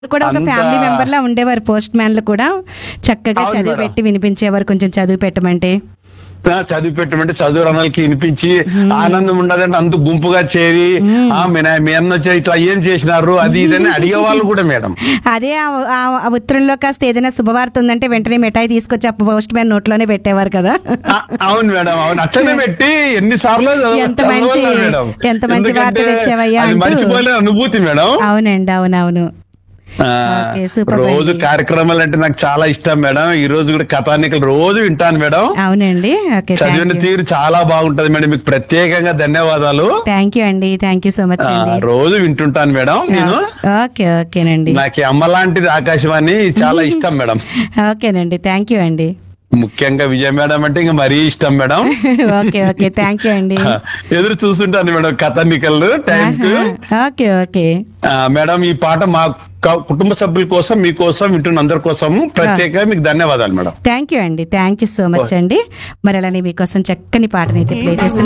కూడా ఒక అంత- ఫ్యామిలీ మెంబర్ లా ఉండేవారు పోస్ట్ మ్యాన్లు కూడా చక్కగా అవును చదివి మేడం. పెట్టి వినిపించేవారు కొంచెం చదువు పెట్టమంటే ఆ, చదివి పెట్టమంటే చదువు రణాలకి వినిపించి ఆనందం ఉండదంటే అంత గుంపుగా చేరి ఆ మీ నాయ- మీ అన్న వచ్చి ఇట్లా ఏం చేసినారు అది ఇదని అడిగే వాళ్ళు కూడా మేడం అదే ఆ- ఆ- ఆ ఉత్తరంలో కాస్త ఏదైనా శుభవార్త ఉందంటే వెంటనే మిఠాయి తీసుకొచ్చి ఆ పోస్ట్ మ్యాన్ నోట్లోనే పెట్టేవారు కదా ఆ, అవును మేడం అవును అట్లనే పెట్టి ఎన్ని సార్లు ఎంత మంచి- మేడం ఎంత మంచి వార్త ఎందుకంటే తెచ్చావయ్యా అది అంటూ. మర్చిపోలే అనుభూతి మేడం అవునండి అవునవును ఆ, ఓకే, సూపర్ రోజు అండి. కార్యక్రమాలు అంటే నాకు చాలా ఇష్టం మేడం ఈ రోజు కూడా కథానికలు రోజు వింటాను మేడం అవునండి ఓకే చదివిన తీరు చాలా బాగుంటది మేడం మీకు ప్రత్యేకంగా ధన్యవాదాలు థ్యాంక్ యూ అండి థ్యాంక్ యూ సో మచ్ ఆ, అండి రోజు వింటుంటాను మేడం నేను ఓకే ఓకేనండి నాకు ఈ అమ్మ లాంటిది ఆకాశవాణి చాలా ఇష్టం మేడం ఓకేనండి థ్యాంక్ యూ అండి ముఖ్యంగా విజయ మేడం అంటే ఇంకా మరీ ఇష్టం madam okay okay thank you అండి ఆ, ఎదురు చూస్తుంటాను మేడం కథానికలు టైం కు ఓకే ఓకే ఆ, మేడం ఈ పాట మా క- కుటుంబ సభ్యుల కోసం మీకోసం వింటున్న అందరి కోసం ప్రత్యేకంగా మీకు ధన్యవాదాలు మేడం థ్యాంక్ యూ అండి థ్యాంక్ యూ సో మచ్ అండి మరి అలానే మీకోసం చక్కని పాటనైతే ప్లే చేస్తాను